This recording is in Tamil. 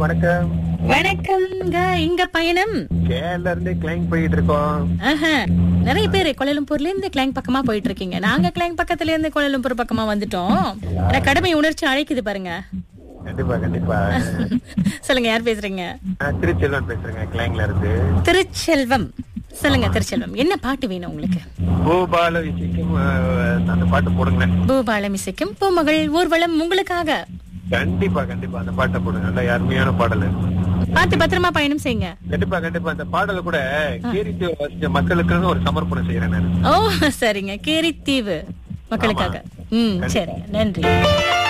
வணக்கம் வணக்கம்ங்க இங்க பயணம் கேரள இருந்து கிளைங் போயிட்டு இருக்கோம் ஆஹா. நிறைய பேர் கோலலம்பூர்ல இருந்து கிளாங் பக்கமா போயிட்டு இருக்கீங்க நாங்க கிளாங் பக்கத்துல இருந்து கோலலம்பூர் பக்கமா வந்துட்டோம் ஆனா கடமை உணர்ச்சி அழைக்குது பாருங்க கண்டிப்பா கண்டிப்பா சொல்லுங்க யார் பேசுறீங்க நான் திருச்செல்வன் பேசுறேங்க கிளைங்ல இருந்து திருச்செல்வம் சொல்லுங்க திருச்செல்வம் என்ன பாட்டு வேணும் உங்களுக்கு பூபால விஷயம் அந்த பாட்டு போடுங்களேன் பூபாலம் இசைக்கும் பூமகள் ஊர்வலம் உங்களுக்காக கண்டிப்பா கண்டிப்பா அந்த பாட்டை போடுங்க நல்ல அருமையான பாடல் பார்த்து பத்திரமா பயணம் செய்யுங்க கண்டிப்பா கண்டிப்பா அந்த பாடல கூட கேரித்து வசிச்ச மக்களுக்கு ஒரு சமர்ப்பணம் செய்யறேன் நான் ஓ சரிங்க கேரித்தீவு மக்களுக்காக ம் சரிங்க நன்றி